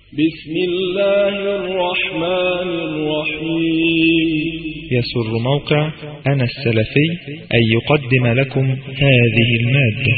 بسم الله الرحمن الرحيم يسر موقع أنا السلفي أن يقدم لكم هذه المادة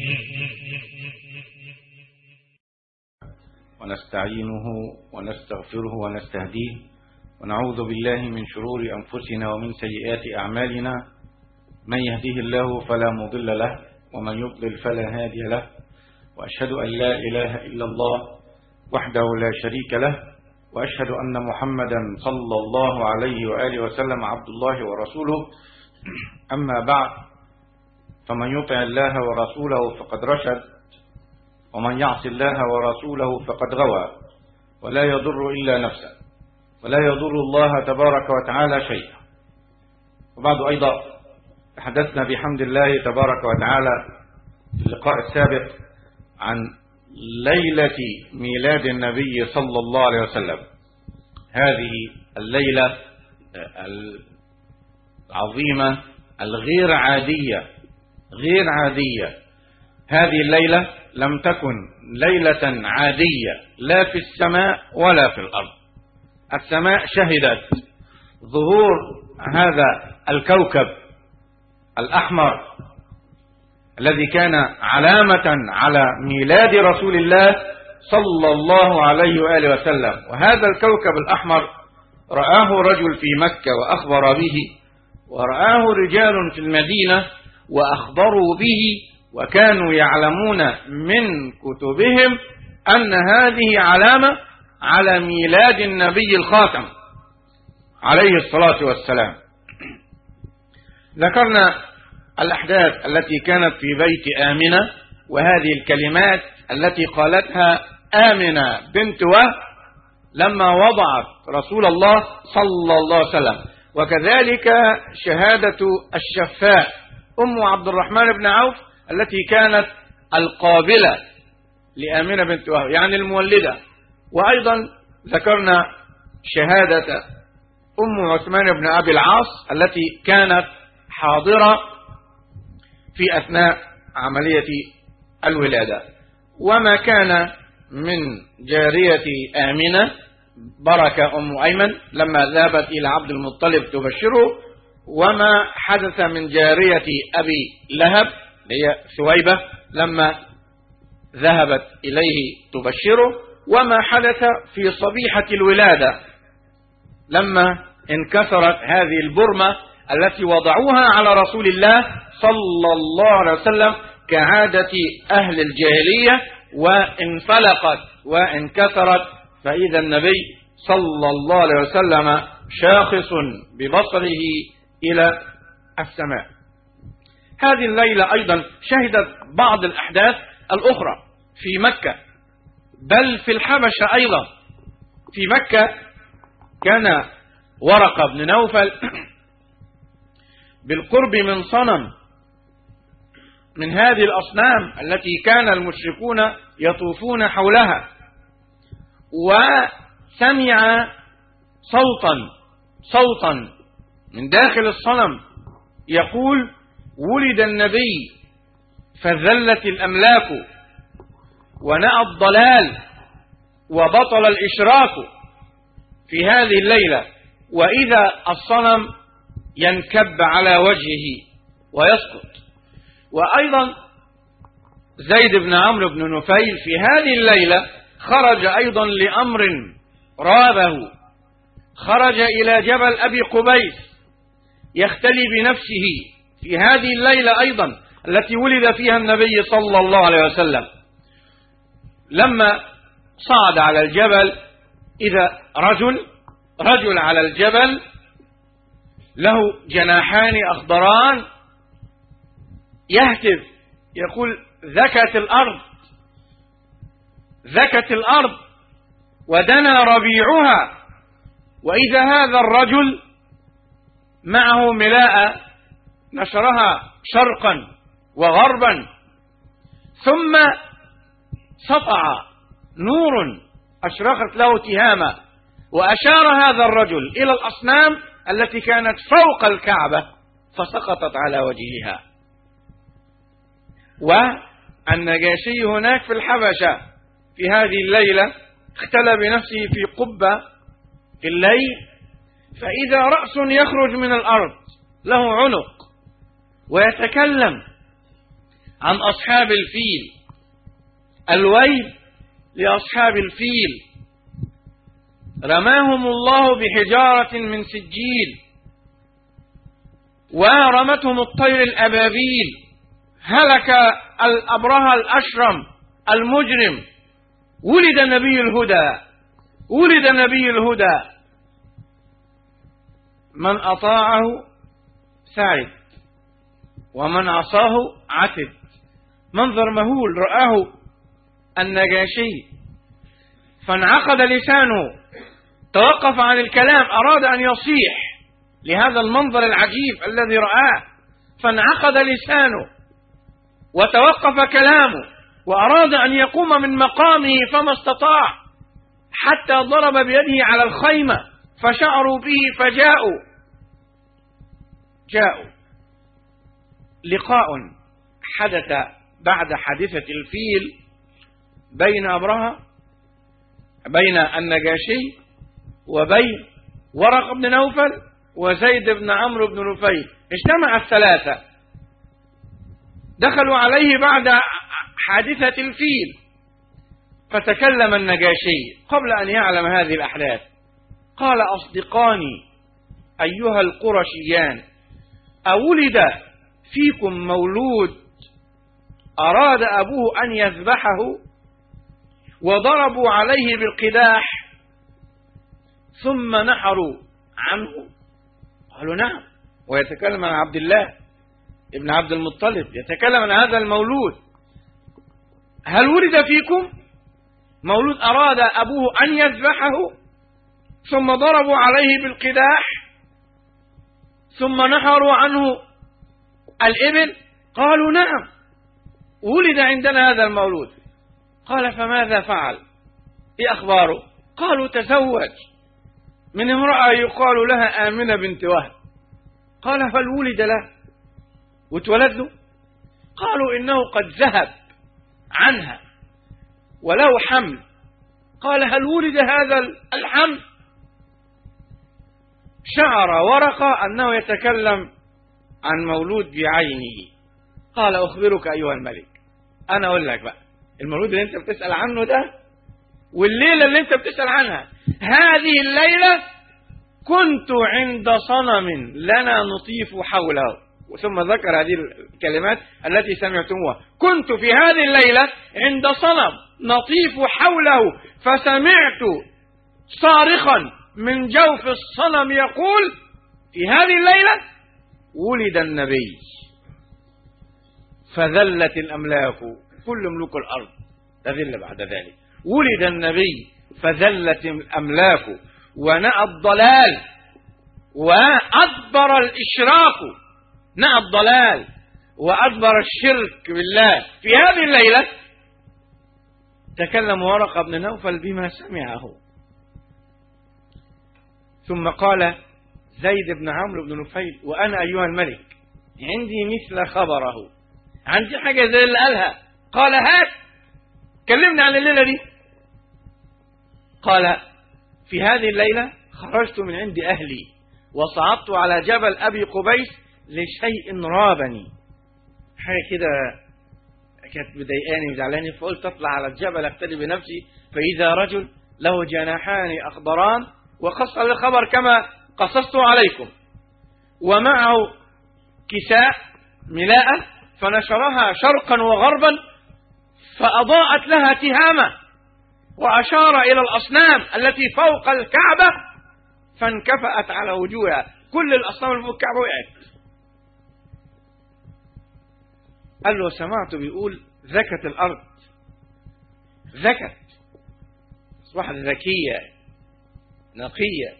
ونستعينه ونستغفره ونستهديه ونعوذ بالله من شرور أنفسنا ومن سيئات أعمالنا من يهديه الله فلا مضل له ومن يضلل فلا هادي له وأشهد أن لا إله إلا الله وحده لا شريك له وأشهد أن محمدا صلى الله عليه وآله وسلم عبد الله ورسوله أما بعد فمن يطع الله ورسوله فقد رشد ومن يعص الله ورسوله فقد غوى ولا يضر إلا نفسه ولا يضر الله تبارك وتعالى شيئا وبعد أيضا تحدثنا بحمد الله تبارك وتعالى في اللقاء السابق عن ليلة ميلاد النبي صلى الله عليه وسلم هذه الليلة العظيمة الغير عادية غير عادية هذه الليلة لم تكن ليلة عادية لا في السماء ولا في الأرض السماء شهدت ظهور هذا الكوكب الأحمر الذي كان علامة على ميلاد رسول الله صلى الله عليه وآله وسلم وهذا الكوكب الأحمر رآه رجل في مكة وأخبر به ورآه رجال في المدينة وأخبروا به وكانوا يعلمون من كتبهم أن هذه علامة على ميلاد النبي الخاتم عليه الصلاة والسلام ذكرنا الأحداث التي كانت في بيت آمنة وهذه الكلمات التي قالتها آمنة بنت وهب لما وضعت رسول الله صلى الله عليه وسلم وكذلك شهادة الشفاء أم عبد الرحمن بن عوف التي كانت القابلة لآمنة بنت وهب يعني المولدة وأيضا ذكرنا شهادة أم عثمان بن أبي العاص التي كانت حاضرة في أثناء عملية الولادة وما كان من جارية آمنة بركة أم أيمن لما ذهبت إلى عبد المطلب تبشره وما حدث من جارية أبي لهب هي ثويبة لما ذهبت إليه تبشره وما حدث في صبيحة الولادة لما انكسرت هذه البرمة التي وضعوها على رسول الله صلى الله عليه وسلم كعادة أهل الجاهلية وانفلقت وانكسرت فإذا النبي صلى الله عليه وسلم شاخص ببصره إلى السماء هذه الليلة أيضا شهدت بعض الأحداث الأخرى في مكة بل في الحبشة أيضا في مكة كان ورقة بن نوفل بالقرب من صنم من هذه الأصنام التي كان المشركون يطوفون حولها وسمع صوتا صوتا من داخل الصنم يقول ولد النبي فذلت الأملاك ونأى الضلال وبطل الإشراك في هذه الليلة وإذا الصنم ينكب على وجهه ويسقط وأيضا زيد بن عمرو بن نفيل في هذه الليلة خرج أيضا لأمر رابه خرج إلى جبل أبي قبيس يختلي بنفسه في هذه الليلة أيضا التي ولد فيها النبي صلى الله عليه وسلم لما صعد على الجبل إذا رجل رجل على الجبل له جناحان أخضران يهتف يقول ذكت الأرض ذكت الأرض ودنا ربيعها وإذا هذا الرجل معه ملاءة نشرها شرقا وغربا ثم سطع نور أشرقت له تهامة وأشار هذا الرجل إلى الأصنام التي كانت فوق الكعبة فسقطت على وجهها والنجاشي هناك في الحبشة في هذه الليلة اختلى بنفسه في قبة في الليل فإذا رأس يخرج من الأرض له عنق ويتكلم عن أصحاب الفيل الويل لأصحاب الفيل رماهم الله بحجارة من سجيل ورمتهم الطير الأبابيل هلك الأبرهة الأشرم المجرم ولد نبي الهدى ولد نبي الهدى من أطاعه سعد ومن عصاه عتب منظر مهول رآه النجاشي فانعقد لسانه توقف عن الكلام أراد أن يصيح لهذا المنظر العجيب الذي رآه فانعقد لسانه وتوقف كلامه وأراد أن يقوم من مقامه فما استطاع حتى ضرب بيده على الخيمة فشعروا به فجاءوا جاءوا لقاء حدث بعد حادثة الفيل بين أبرهة بين النجاشي وبين ورق بن نوفل وزيد بن عمرو بن نفيل اجتمع الثلاثة دخلوا عليه بعد حادثة الفيل فتكلم النجاشي قبل أن يعلم هذه الأحداث قال أصدقاني أيها القرشيان أولد فيكم مولود أراد أبوه أن يذبحه وضربوا عليه بالقداح ثم نحروا عنه قالوا نعم ويتكلم عن عبد الله ابن عبد المطلب يتكلم عن هذا المولود هل ولد فيكم مولود أراد أبوه أن يذبحه ثم ضربوا عليه بالقداح ثم نحروا عنه الإبل قالوا نعم ولد عندنا هذا المولود قال فماذا فعل ايه أخباره قالوا تزوج من امرأة يقال لها آمنة بنت وهب قال هل ولد له واتولد له قالوا إنه قد ذهب عنها وله حمل قال هل ولد هذا الحمل شعر ورقة أنه يتكلم عن مولود بعينه قال أخبرك أيها الملك أنا أقول لك بقى المولود اللي أنت بتسأل عنه ده والليلة اللي أنت بتسأل عنها هذه الليلة كنت عند صنم لنا نطيف حوله ثم ذكر هذه الكلمات التي سمعتموها كنت في هذه الليلة عند صنم نطيف حوله فسمعت صارخا من جوف الصنم يقول في هذه الليلة ولد النبي فذلت الأملاك كل ملوك الأرض تذل بعد ذلك ولد النبي فذلت الأملاك ونأى الضلال وأدبر الإشراك نأى الضلال وأدبر الشرك بالله في هذه الليلة تكلم ورقة بن نوفل بما سمعه ثم قال زيد بن عمرو بن نفيل وأنا أيها الملك عندي مثل خبره عندي حاجة زي اللي قالها قال هات كلمني عن الليلة دي قال في هذه الليلة خرجت من عند أهلي وصعدت على جبل أبي قبيس لشيء رابني حاجة كده كانت مضايقاني وزعلاني فقلت اطلع على الجبل اقتدي بنفسي فإذا رجل له جناحان أخضران وقص الخبر كما قصصت عليكم ومعه كساء ملاءة فنشرها شرقا وغربا فأضاءت لها تهامة وأشار إلى الأصنام التي فوق الكعبة فانكفأت على وجوهها كل الأصنام اللي فوق الكعبة وقعت قال له سمعت بيقول ذكت الأرض ذكت أصبحت ذكية نقية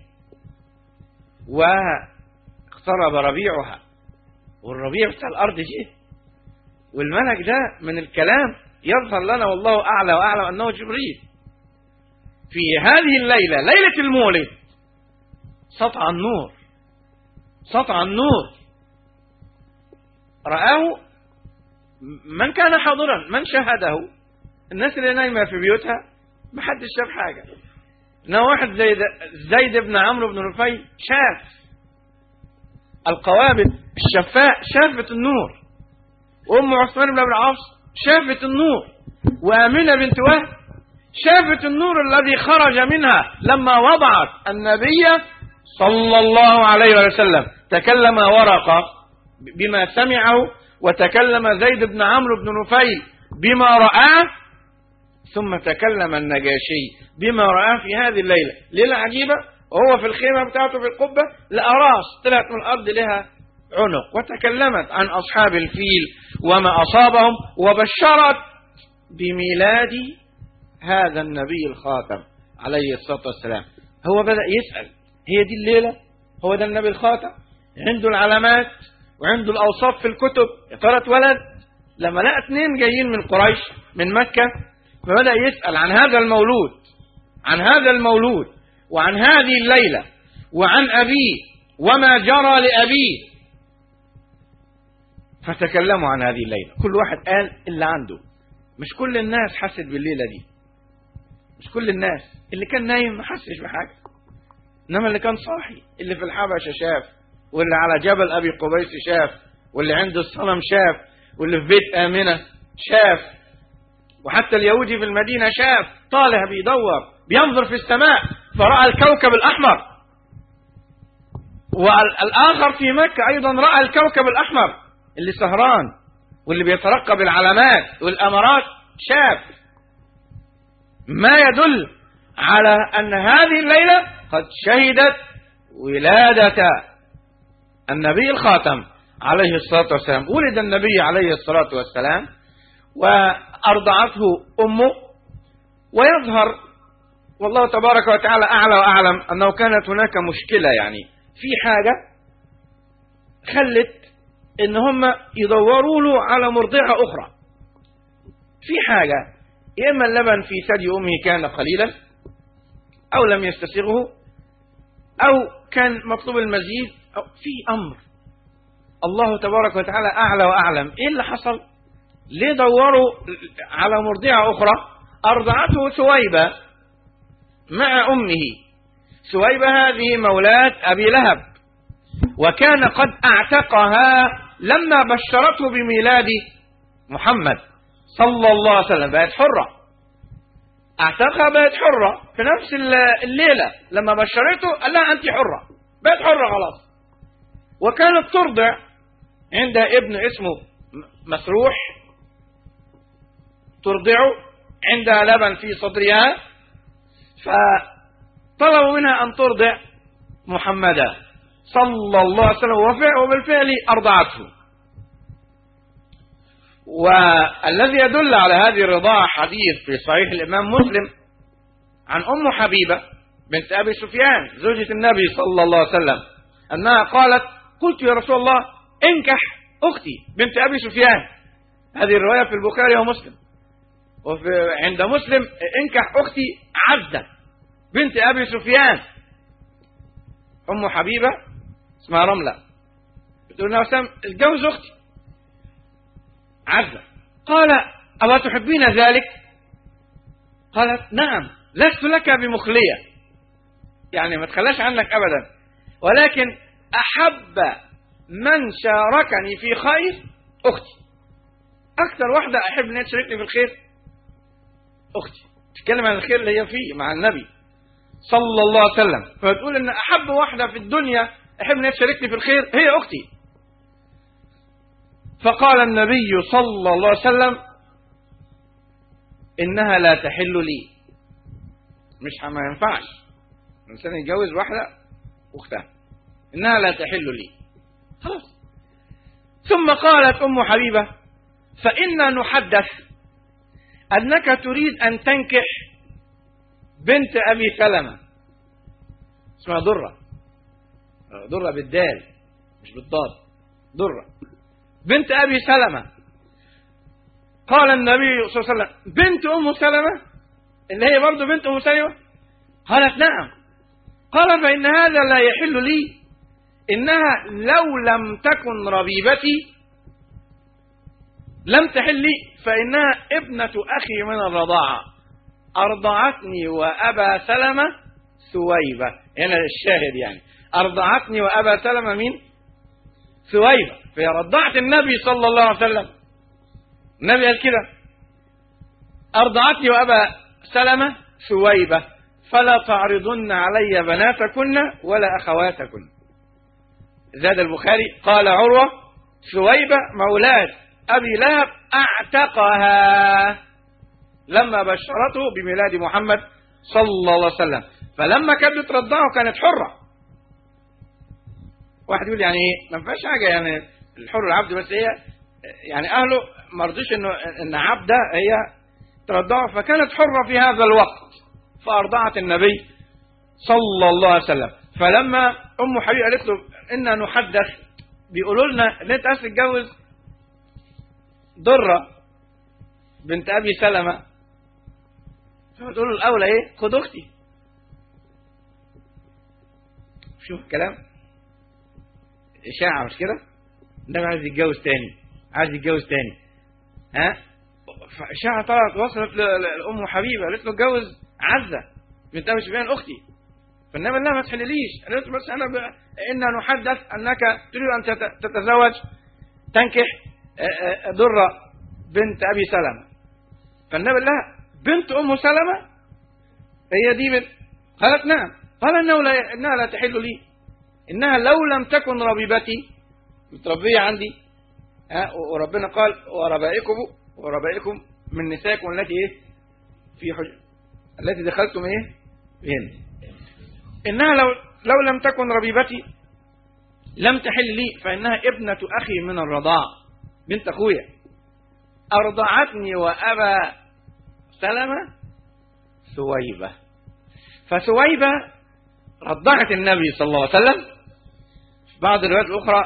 واقترب ربيعها والربيع بتاع الأرض جه والملك ده من الكلام يظهر لنا والله أعلى وأعلم أنه جبريل في هذه الليلة ليلة المولد سطع النور سطع النور رآه من كان حاضرا من شاهده الناس اللي نايمة في بيوتها محدش شاف حاجة إنما واحد زي ده زيد بن عمرو بن رفي شاف القوابل الشفاء شافت النور وأم عثمان بن أبي العاص شافت النور وآمنة بنت وهب شافت النور الذي خرج منها لما وضعت النبي صلى الله عليه وسلم تكلم ورقة بما سمعه وتكلم زيد بن عمرو بن نفيل بما رآه ثم تكلم النجاشي بما رآه في هذه الليلة ليلة عجيبة وهو في الخيمة بتاعته في القبة لقى راس طلعت من الأرض لها عنق وتكلمت عن أصحاب الفيل وما أصابهم وبشرت بميلاد هذا النبي الخاتم عليه الصلاة والسلام هو بدأ يسأل هي دي الليلة هو ده النبي الخاتم عنده العلامات وعنده الأوصاف في الكتب يا ترى اتولد لما لقى اثنين جايين من قريش من مكة فبدأ يسأل عن هذا المولود عن هذا المولود وعن هذه الليلة وعن أبيه وما جرى لأبيه فتكلموا عن هذه الليلة كل واحد قال اللي عنده مش كل الناس حست بالليلة دي مش كل الناس اللي كان نايم ما حسش بحاجة إنما اللي كان صاحي اللي في الحبشة شاف واللي على جبل أبي قبيس شاف واللي عنده الصنم شاف واللي في بيت آمنة شاف وحتى اليهودي في المدينة شاف طالع بيدور بينظر في السماء فرأى الكوكب الأحمر والآخر في مكة أيضا رأى الكوكب الأحمر اللي سهران واللي بيترقب العلامات والأمارات شاف ما يدل على أن هذه الليلة قد شهدت ولادة النبي الخاتم عليه الصلاة والسلام ولد النبي عليه الصلاة والسلام وأرضعته أمه ويظهر والله تبارك وتعالى أعلى وأعلم أنه كانت هناك مشكلة يعني في حاجة خلت إن هم يدوروا له على مرضعة أخرى في حاجة يا إما اللبن في ثدي أمه كان قليلا أو لم يستسغه أو كان مطلوب المزيد أو في أمر الله تبارك وتعالى أعلى وأعلم إيه اللي حصل ليه دوروا على مرضعة أخرى أرضعته ثويبة مع أمه ثويبة هذه مولاة أبي لهب وكان قد أعتقها لما بشرته بميلاد محمد صلى الله عليه وسلم بقت حرة اعتقها بقت حرة في نفس الليلة لما بشرته قال لها أنت حرة بقت حرة خلاص وكانت ترضع عندها ابن اسمه مسروح ترضعه عندها لبن في صدرها فطلبوا منها أن ترضع محمدا صلى الله عليه وسلم وبالفعل أرضعته والذي يدل على هذه الرضاعة حديث في صحيح الإمام مسلم عن أم حبيبة بنت أبي سفيان زوجة النبي صلى الله عليه وسلم أنها قالت قلت يا رسول الله انكح أختي بنت أبي سفيان هذه الرواية في البخاري ومسلم وفي عند مسلم انكح أختي عزة بنت أبي سفيان أم حبيبة اسمها رملة بتقول لها وسام اتجوز أختي عزة قال ألا تحبين ذلك قالت نعم لست لك بمخلية يعني ما تخلاش عنك أبدا ولكن أحب من شاركني في خير أختي أكثر واحدة أحب أن تشاركني في الخير أختي تتكلم عن الخير اللي هي فيه مع النبي صلى الله عليه وسلم فتقول أن أحب واحدة في الدنيا أحب أن تشاركني في الخير هي أختي فقال النبي صلى الله عليه وسلم إنها لا تحل لي مش ما ينفعش الإنسان يتجوز واحدة أختها إنها لا تحل لي خلاص ثم قالت أم حبيبة فإنا نحدث أنك تريد أن تنكح بنت أبي سلمة اسمها درة درة بالدال مش بالضاد درة بنت أبي سلمة قال النبي صلى الله عليه وسلم بنت أم سلمة اللي هي برضه بنت أم سلمة قالت نعم قال فإن هذا لا يحل لي إنها لو لم تكن ربيبتي لم تحل لي فإنها ابنة أخي من الرضاعة أرضعتني وأبا سلمة ثويبة هنا الشاهد يعني أرضعتني وأبا سلمة مين ثويبة فهي رضعت النبي صلى الله عليه وسلم النبي قال كده أرضعتني وأبا سلمة ثويبة فلا تعرضن علي بناتكن ولا أخواتكن زاد البخاري قال عروة ثويبة مولاة أبي لهب أعتقها لما بشرته بميلاد محمد صلى الله عليه وسلم فلما كانت بترضعه كانت حرة واحد يقول يعني ايه ما فيهاش حاجة يعني الحر العبد بس هي يعني أهله ما رضيش إنه إن عبدة هي ترضعه فكانت حرة في هذا الوقت فأرضعت النبي صلى الله عليه وسلم فلما أم حبيب قالت له إنا نحدث بيقولوا لنا إن أنت عايز تتجوز ضرة بنت أبي سلمة فتقول له الأولى إيه خد أختي شوف الكلام إشاعة مش كده النبي عايز يتجوز تاني عايز يتجوز تاني ها فإشاعة طلعت وصلت لأم حبيبة قالت له اتجوز عزة بنت أبي سفيان أختي فالنبي قال لها ما تحلليش قالت له بس أنا ب... إنا نحدث أنك تريد أن تت... تتزوج تنكح ضرة بنت أبي سلمة فالنبي قال لها بنت أم سلمة هي دي بنت قالت نعم قال إنه لا... إنها لا تحل لي إنها لو لم تكن ربيبتي متربية عندي ها وربنا قال وربائكم وربائكم من نسائكم التي ايه في حج... التي دخلتم ايه بهن انها لو لو لم تكن ربيبتي لم تحل لي فانها ابنة اخي من الرضاع بنت اخويا ارضعتني وابا سلمة ثويبة فثويبة رضعت النبي صلى الله عليه وسلم في بعض الروايات الاخرى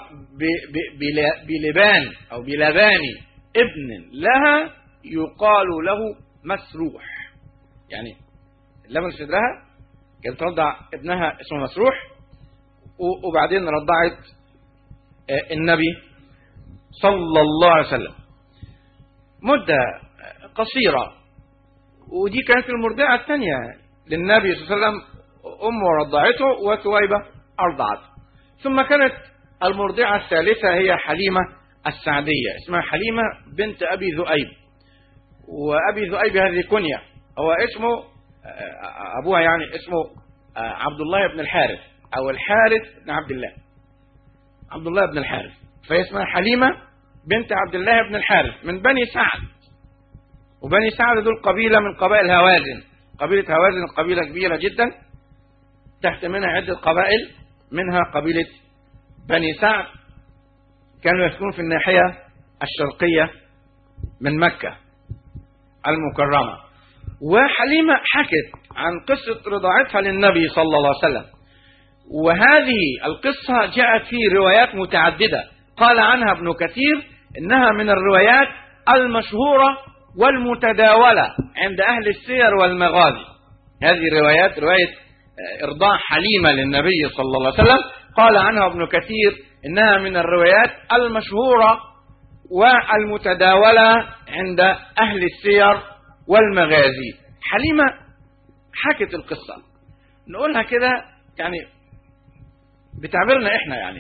بلبان او بلبان ابن لها يقال له مسروح يعني لبن صدرها كانت ترضع ابنها اسمه مسروح وبعدين رضعت النبي صلى الله عليه وسلم مدة قصيرة ودي كانت المرضعة الثانية للنبي صلى الله عليه وسلم أمه رضعته وثويبة أرضعته ثم كانت المرضعة الثالثة هي حليمة السعدية اسمها حليمة بنت أبي ذؤيب وأبي ذؤيب هذه كنية هو اسمه أبوها يعني اسمه عبد الله بن الحارث أو الحارث بن عبد الله عبد الله بن الحارث فهي اسمها حليمة بنت عبد الله بن الحارث من بني سعد وبني سعد دول قبيلة من قبائل هوازن قبيلة هوازن قبيلة كبيرة جدا تحت منها عدة قبائل منها قبيلة بني سعد كانوا يسكنون في الناحية الشرقية من مكة المكرمة وحليمة حكت عن قصة رضاعتها للنبي صلى الله عليه وسلم وهذه القصة جاءت في روايات متعددة قال عنها ابن كثير إنها من الروايات المشهورة والمتداولة عند أهل السير والمغازي هذه الروايات رواية إرضاع حليمة للنبي صلى الله عليه وسلم قال عنها ابن كثير إنها من الروايات المشهورة والمتداولة عند أهل السير والمغازي حليمة حكت القصة نقولها كده يعني بتعبيرنا احنا يعني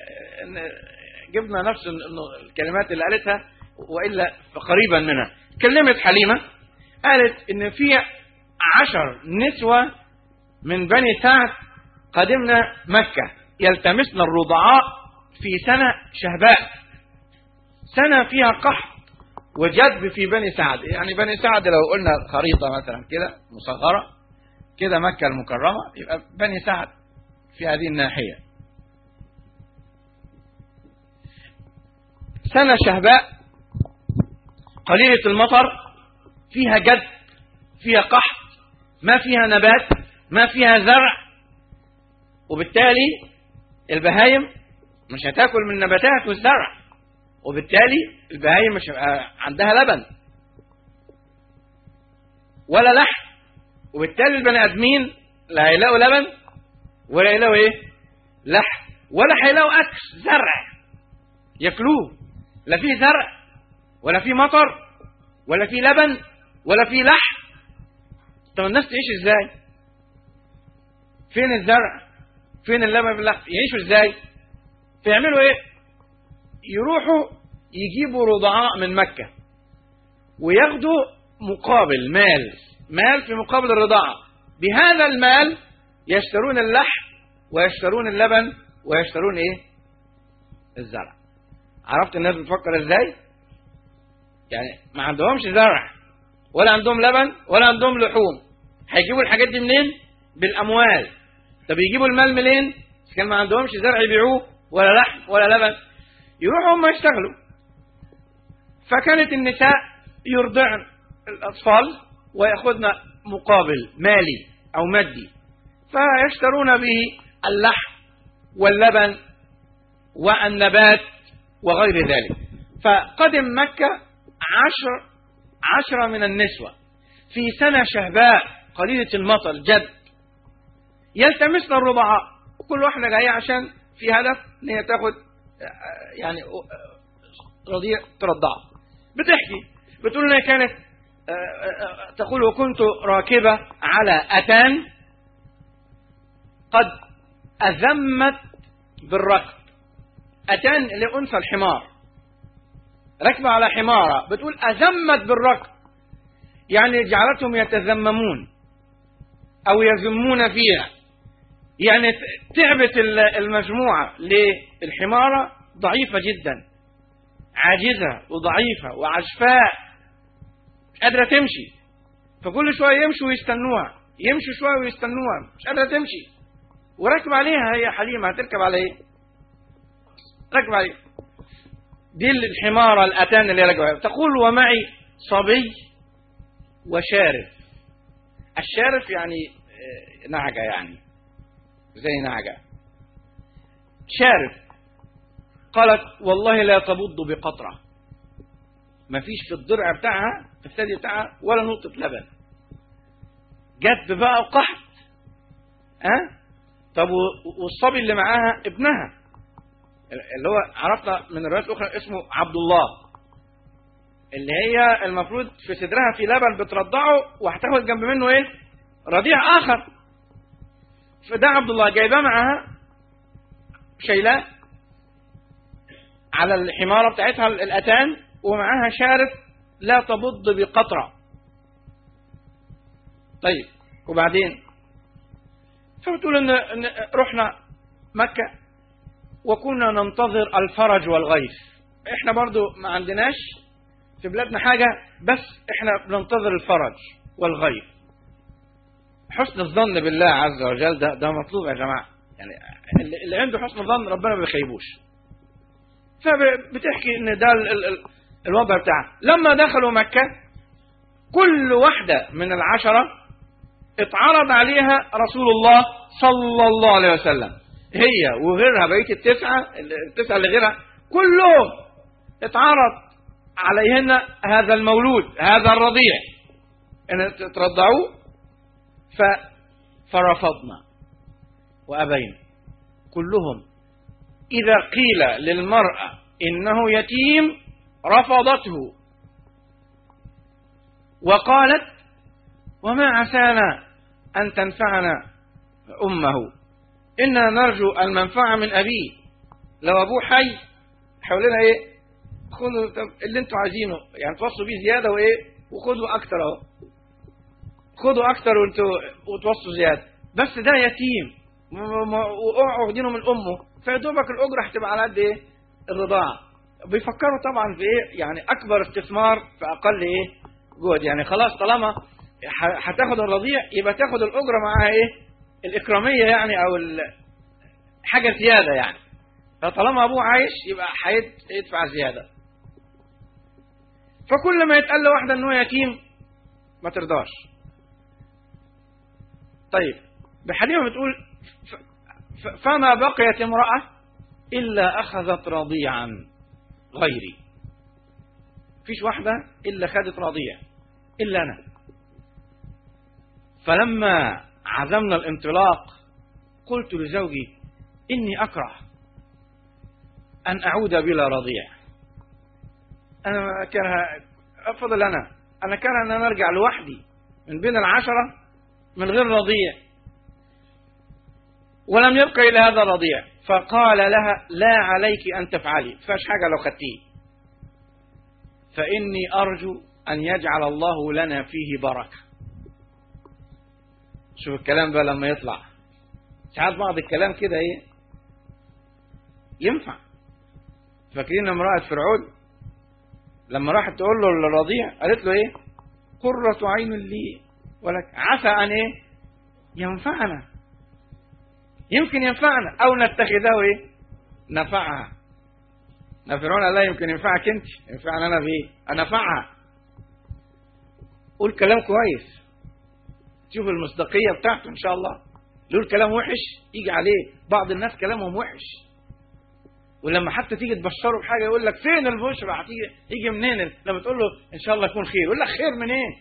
جبنا نفس الكلمات اللي قالتها وإلا قريبا منها كلمت حليمة قالت ان في عشر نسوة من بني سعد قدمنا مكة يلتمسن الرضعاء في سنة شهباء سنة فيها قحط وجدب في بني سعد يعني بني سعد لو قلنا خريطة مثلا كده مصغرة كده مكة المكرمة يبقى بني سعد في هذه الناحية سنة شهباء قليلة المطر فيها جد فيها قحط ما فيها نبات ما فيها زرع وبالتالي البهايم مش هتاكل من النباتات والزرع وبالتالي البهايم مش هيبقى عندها لبن ولا لحم وبالتالي البني ادمين لا هيلاقوا لبن ولا هيلاقوا ايه لحم ولا هيلاقوا اكل زرع ياكلوه لا في زرع ولا في مطر ولا في لبن ولا في لحم طب الناس تعيش ازاي فين الزرع فين اللبن في اللحم يعيشوا ازاي فيعملوا ايه يروحوا يجيبوا رضعاء من مكة وياخدوا مقابل مال مال في مقابل الرضاعة بهذا المال يشترون اللحم ويشترون اللبن ويشترون ايه الزرع عرفت الناس بتفكر ازاي يعني ما عندهمش زرع ولا عندهم لبن ولا عندهم لحوم هيجيبوا الحاجات دي منين بالاموال طب يجيبوا المال منين إذا كان ما عندهمش زرع يبيعوه ولا لحم ولا لبن يروحوا هم يشتغلوا فكانت النساء يرضعن الأطفال ويأخذن مقابل مالي أو مادي فيشترون به اللحم واللبن والنبات وغير ذلك فقدم مكة عشر عشرة من النسوة في سنة شهباء قليلة المطر جد يلتمسن الرضعاء وكل واحدة جاية عشان في هدف ان هي تاخد آه، يعني آه، رضيع ترضعه بتحكي بتقول انها كانت آه، آه، آه، تقول وكنت راكبة على أتان قد أذمت بالركب أتان اللي أنثى الحمار ركبة على حمارة بتقول أذمت بالركب يعني جعلتهم يتذممون أو يذمون فيها يعني تعبت ال- المجموعة للحمارة ضعيفة جدا عاجزة وضعيفة وعشفاء مش قادرة تمشي فكل شوية يمشوا ويستنوها يمشوا شوية ويستنوها مش قادرة تمشي وراكب عليها هي حليمة هتركب على ايه؟ راكب عليها دي الحمارة الأتان اللي راكب عليها تقول ومعي صبي وشارف الشارف يعني آه، نعجة يعني زي نعجة شارف قالت والله لا تبض بقطرة ما فيش في الضرع بتاعها في الثدي بتاعها ولا نقطة لبن جت بقى وقحط ها أه؟ طب و- والصبي اللي معاها ابنها اللي هو عرفنا من الروايات الاخرى اسمه عبد الله اللي هي المفروض في صدرها في لبن بترضعه وهتاخد جنب منه ايه رضيع اخر فده عبد الله جايباه معاها شايلاه على الحمارة بتاعتها الأتان ومعاها شارف لا تبض بقطرة طيب وبعدين فبتقول إن, إن رحنا مكة وكنا ننتظر الفرج والغيث احنا برضو ما عندناش في بلادنا حاجة بس احنا بننتظر الفرج والغيث حسن الظن بالله عز وجل ده ده مطلوب يا جماعة يعني اللي- اللي عنده حسن ظن ربنا ما بيخيبوش فبتحكي ان ده ال- ال- ال- الوضع بتاعها لما دخلوا مكة كل واحدة من العشرة اتعرض عليها رسول الله صلى الله عليه وسلم هي وغيرها بقية التسعة التسعة اللي غيرها كلهم اتعرض عليهن هذا المولود هذا الرضيع ان ترضعوه ف فرفضنا وأبينا كلهم إذا قيل للمرأة إنه يتيم رفضته وقالت وما عسانا أن تنفعنا أمه إنا نرجو المنفعة من أبيه لو أبوه حي حولنا إيه خذوا طب اللي انتوا عايزينه يعني توصوا بيه زيادة وإيه وخذوا أكتر أهو خذوا أكتر وانتوا وتوصوا زيادة بس ده يتيم م- م- وقعوا واخدينه من أمه فيدوبك الأجرة هتبقى على قد إيه الرضاعة بيفكروا طبعا في إيه يعني أكبر استثمار في أقل إيه جهد يعني خلاص طالما ح- هتاخد الرضيع يبقى تاخد الأجرة معاها إيه الإكرامية يعني أو ال- حاجة زيادة يعني فطالما أبوه عايش يبقى هيدفع زيادة فكل ما يتقال لواحدة إن هو يتيم ما ترضاش طيب بحليمة بتقول ف- ف- فما بقيت امرأة إلا أخذت رضيعا غيري فيش واحدة إلا خدت رضيع إلا أنا فلما عزمنا الانطلاق قلت لزوجي إني أكره أن أعود بلا رضيع أنا كره أفضل أنا أنا كره أن أنا أرجع لوحدي من بين العشرة من غير رضيع ولم يبقى إلى هذا الرضيع فقال لها لا عليك أن تفعلي فاش حاجة لو خدتيه فإني أرجو أن يجعل الله لنا فيه بركة شوف الكلام بقى لما يطلع ساعات بعض الكلام كده ايه ينفع فاكرين امرأة فرعون لما راحت تقول له الرضيع قالت له ايه قرة عين لي ولك عسى ان ايه ينفعنا يمكن ينفعنا او نتخذه ايه نفعها فرعون لا يمكن ينفعك انت ينفعني انا بايه انفعها قول كلام كويس شوف المصداقية بتاعته ان شاء الله يقول كلام وحش يجي عليه بعض الناس كلامهم وحش ولما حتى تيجي تبشره بحاجه يقول لك فين البشرى هتيجي يجي منين لما تقول له ان شاء الله يكون خير يقول لك خير منين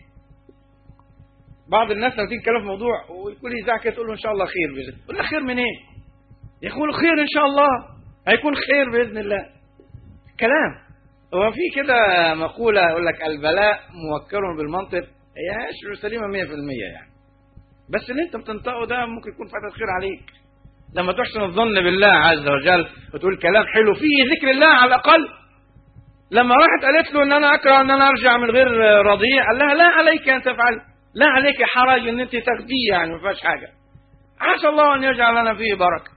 بعض الناس لما تيجي تتكلم في موضوع ويقول يزعق كده تقول له ان شاء الله خير باذن الله يقول لك خير منين يقول خير ان شاء الله هيكون خير باذن الله كلام هو في كده مقوله يقول لك البلاء موكر بالمنطق هي مش سليمه 100% يعني بس اللي انت بتنطقه ده ممكن يكون فتح خير عليك لما تحسن الظن بالله عز وجل وتقول كلام حلو فيه ذكر الله على الاقل لما راحت قالت له ان انا اكره ان انا ارجع من غير رضيع قال لها لا عليك ان تفعل لا عليك حرج ان انت تاخديه يعني ما فيهاش حاجه عسى الله ان يجعل لنا فيه بركه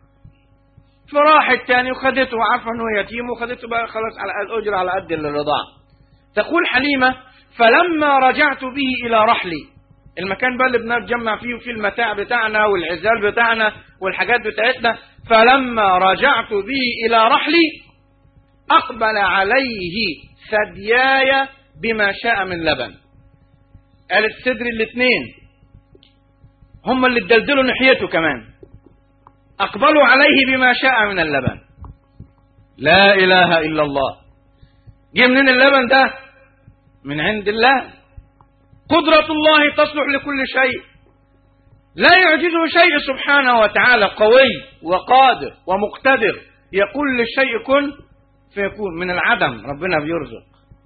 فراحت تاني وخدته وعارفه انه يتيم وخدته بقى خلاص على الاجر على قد الرضاعه تقول حليمه فلما رجعت به الى رحلي المكان بقى اللي بنتجمع فيه وفيه المتاع بتاعنا والعزال بتاعنا والحاجات بتاعتنا فلما رجعت به إلى رحلي أقبل عليه ثدياي بما شاء من لبن قالت صدر الاثنين هم اللي اتدلدلوا ناحيته كمان أقبلوا عليه بما شاء من اللبن لا إله إلا الله جه منين اللبن ده من عند الله قدرة الله تصلح لكل شيء لا يعجزه شيء سبحانه وتعالى قوي وقادر ومقتدر يقول للشيء كن فيكون من العدم ربنا بيرزق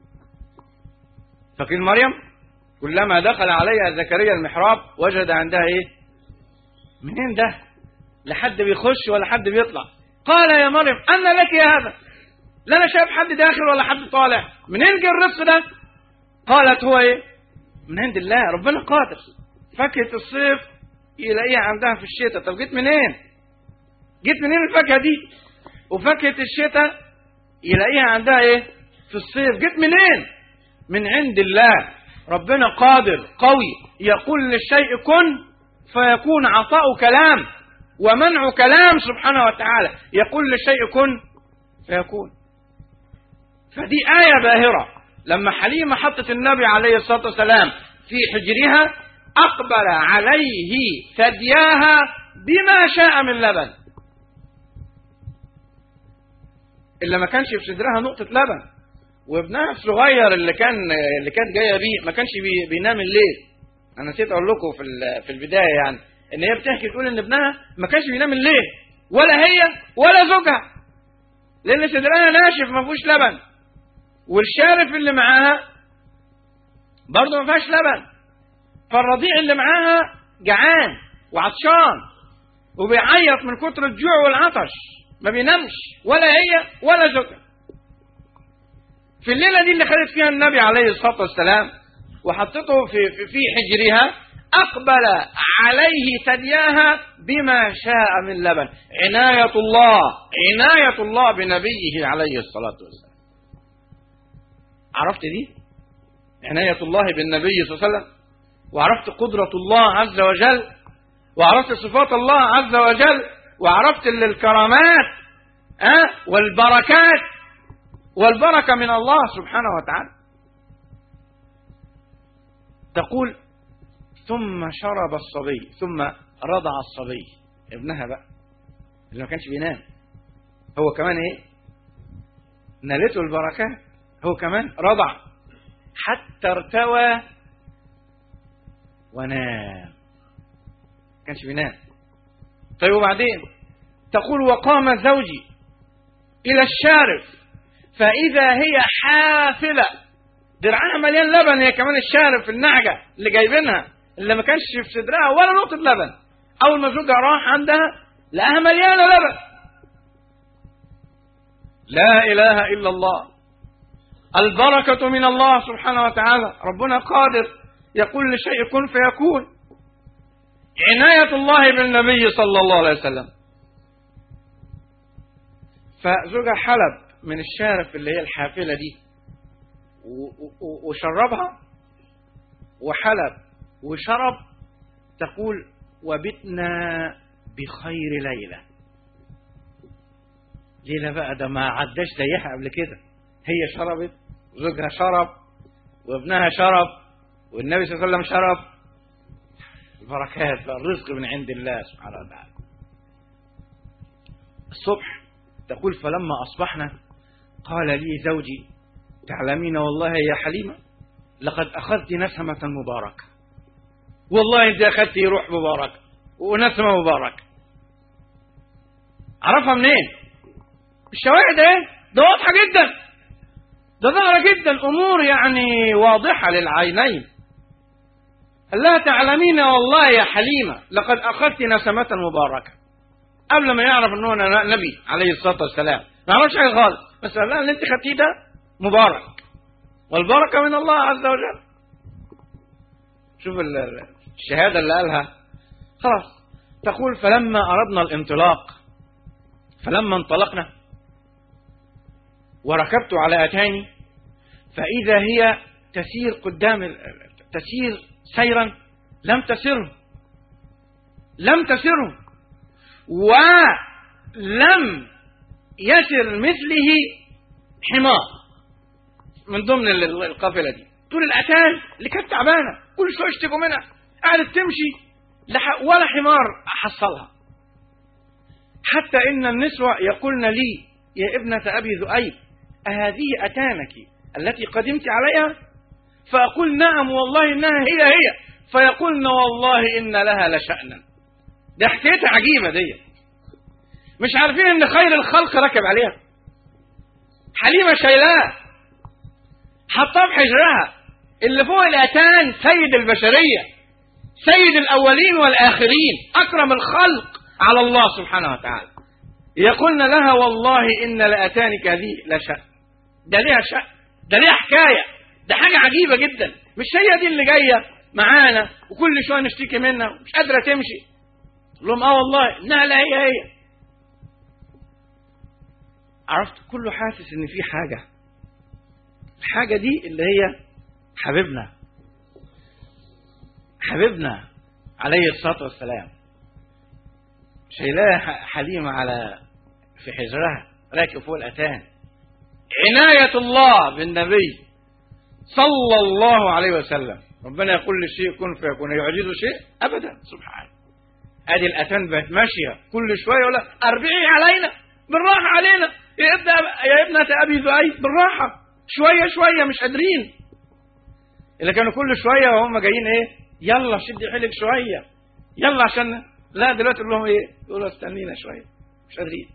فكين مريم كلما دخل عليها زكريا المحراب وجد عندها ايه منين ده لحد بيخش ولا حد بيطلع قال يا مريم أنا لك يا هذا لا أنا شايف حد داخل ولا حد طالع منين جه الرزق ده قالت هو ايه من عند الله ربنا قادر فاكهة الصيف يلاقيها عندها في الشتاء طب جيت منين جيت منين الفاكهة دي وفاكهة الشتاء يلاقيها عندها ايه في الصيف جيت منين من عند الله ربنا قادر قوي يقول للشيء كن فيكون عطاء كلام ومنع كلام سبحانه وتعالى يقول للشيء كن فيكون فدي آية باهرة لما حليمة حطت النبي عليه الصلاة والسلام في حجرها أقبل عليه ثدياها بما شاء من لبن إلا ما كانش في صدرها نقطة لبن وابنها الصغير اللي كان اللي كانت جايه بيه ما كانش بي بينام الليل انا نسيت اقول لكم في في البدايه يعني ان هي بتحكي تقول ان ابنها ما كانش بينام الليل ولا هي ولا زوجها لان صدرها ناشف ما فيهوش لبن والشارف اللي معاها برضه ما فيهاش لبن فالرضيع اللي معاها جعان وعطشان وبيعيط من كتر الجوع والعطش ما بينامش ولا هي ولا زوجها في الليله دي اللي خدت فيها النبي عليه الصلاه والسلام وحطته في في, في حجرها اقبل عليه ثدياها بما شاء من لبن عنايه الله عنايه الله بنبيه عليه الصلاه والسلام عرفت دي عنايه الله بالنبي صلى الله عليه وسلم وعرفت قدره الله عز وجل وعرفت صفات الله عز وجل وعرفت الكرامات أه؟ والبركات والبركة من الله سبحانه وتعالى تقول ثم شرب الصبي ثم رضع الصبي ابنها بقى اللي ما كانش بينام هو كمان ايه نالته البركات هو كمان رضع حتى ارتوى ونام ما كانش بينام طيب وبعدين تقول وقام زوجي الى الشارف فإذا هي حافلة درعها مليان لبن هي كمان الشارف النعجة اللي جايبينها اللي ما كانش في صدرها ولا نقطة لبن أول ما زوجها راح عندها لقاها مليانة لبن لا إله إلا الله البركة من الله سبحانه وتعالى ربنا قادر يقول لشيء كن فيكون عناية الله بالنبي صلى الله عليه وسلم فزوجها حلب من الشارف اللي هي الحافلة دي وشربها وحلب وشرب تقول وبتنا بخير ليلة ليلة بقى ده ما عداش زيها قبل كده هي شربت زوجها شرب وابنها شرب والنبي صلى الله عليه وسلم شرب البركات بقى الرزق من عند الله سبحانه وتعالى الصبح تقول فلما أصبحنا قال لي زوجي تعلمين والله يا حليمة لقد أخذت نسمة مباركة والله أنت أخذت روح مباركة ونسمة مباركة عرفها منين الشواهد ايه ده واضحة جدا ده ظاهرة جدا أمور يعني واضحة للعينين لا تعلمين والله يا حليمة لقد أخذت نسمة مباركة قبل ما يعرف أنه نبي عليه الصلاة والسلام ما عملش حاجة خالص بس قال لها اللي أنت خدتيه ده مبارك والبركة من الله عز وجل شوف الشهادة اللي قالها خلاص تقول فلما أردنا الانطلاق فلما انطلقنا وركبت على أتاني فإذا هي تسير قدام تسير سيرا لم تسره لم تسره ولم يسر مثله حمار من ضمن القافله دي طول الاتان اللي كانت تعبانه كل شويه يشتكوا منها قعدت تمشي ولا حمار حصلها حتى ان النسوه يقولن لي يا ابنه ابي ذؤيب أهذه أتانك التي قدمت عليها فأقول نعم والله إنها هي هي فيقولن والله إن لها لشأنا ده حكايتها عجيبة دي مش عارفين إن خير الخلق ركب عليها حليمة شايلاه حطاه في حجرها اللي فوق الأتان سيد البشرية سيد الأولين والآخرين أكرم الخلق على الله سبحانه وتعالى يقولن لها والله إن لأتانك هذه لشأن ده ليها شأن ده ليها حكاية ده حاجة عجيبة جدا مش هي دي اللي جاية معانا وكل شوية نشتكي منها ومش قادرة تمشي لهم اه والله انها لا هي هي عرفت كله حاسس ان في حاجة الحاجة دي اللي هي حبيبنا حبيبنا عليه الصلاة والسلام شايلاه حليمة على في حجرها راكب فوق الأتان عناية الله بالنبي صلى الله عليه وسلم ربنا يقول للشيء كن فيكون يعجزه شيء أبدا سبحانه ادي الأتان بقت ماشية كل شوية يقول أربعي علينا بالراحة علينا يا ابن يا ابنة أبي ذؤيب بالراحة شوية شوية مش قادرين اللي كانوا كل شوية وهم جايين إيه يلا شد حيلك شوية يلا عشان لا دلوقتي يقول لهم إيه يقولوا استنينا شوية مش قادرين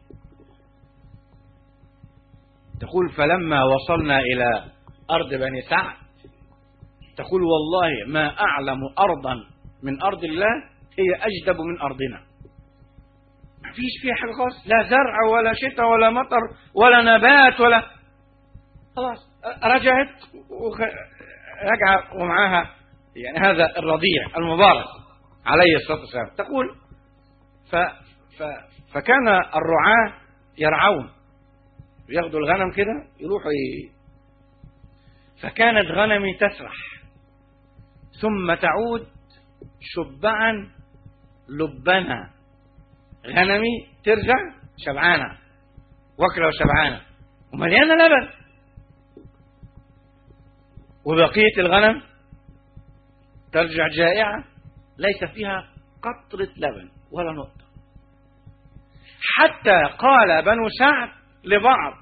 تقول فلما وصلنا إلى أرض بني سعد تقول والله ما أعلم أرضا من أرض الله هي أجدب من أرضنا ما فيش فيها حاجة خالص لا زرع ولا شتاء ولا مطر ولا نبات ولا خلاص رجعت رجع ومعاها يعني هذا الرضيع المبارك عليه الصلاة والسلام تقول ف ف فكان الرعاة يرعون ياخدوا الغنم كده يروحوا ي... فكانت غنمي تسرح ثم تعود شبعا لبنا غنمي ترجع شبعانة واكلة وشبعانة ومليانة لبن وبقية الغنم ترجع جائعة ليس فيها قطرة لبن ولا نقطة حتى قال بنو سعد لبعض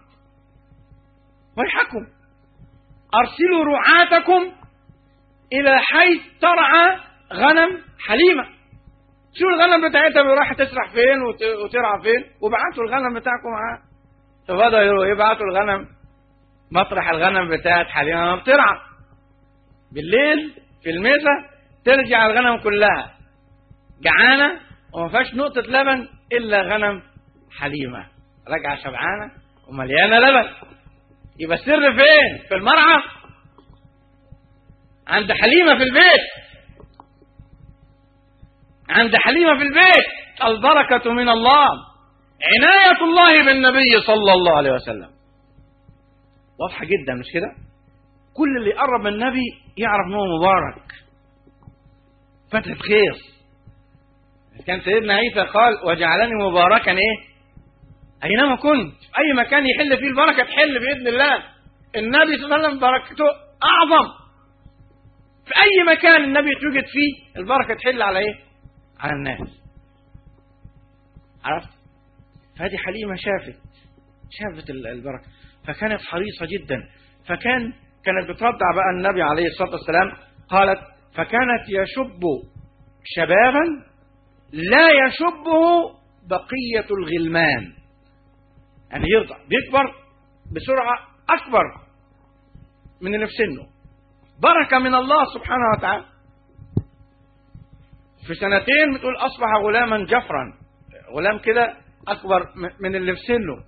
ويحكم أرسلوا رعاتكم إلى حيث ترعى غنم حليمة شو الغنم بتاعتها راح تسرح فين وترعى فين وبعتوا الغنم بتاعكم معاه فبدأوا يبعتوا الغنم مطرح الغنم بتاعت حليمة بترعى بالليل في الميزة ترجع الغنم كلها جعانة وما فيهاش نقطة لبن إلا غنم حليمة راجعة شبعانة ومليانة لبن يبقى السر فين؟ في المرعى عند حليمة في البيت عند حليمة في البيت البركة من الله عناية الله بالنبي صلى الله عليه وسلم واضحة جدا مش كده كل اللي يقرب من النبي يعرف ان هو مبارك فتحة خير كان سيدنا عيسى قال وجعلني مباركا ايه اينما كنت في اي مكان يحل فيه البركه تحل باذن الله النبي صلى الله عليه وسلم بركته اعظم في اي مكان النبي يتوجد فيه البركه تحل على ايه على الناس عرفت فهذه حليمه شافت شافت ال- البركه فكانت حريصه جدا فكان كانت بترضع بقى النبي عليه الصلاه والسلام قالت فكانت يشب شبابا لا يشبه بقيه الغلمان يعني يرضع بيكبر بسرعه اكبر من اللي في سنه بركه من الله سبحانه وتعالى في سنتين بتقول اصبح غلاما جفرا غلام كده اكبر م- من اللي في سنه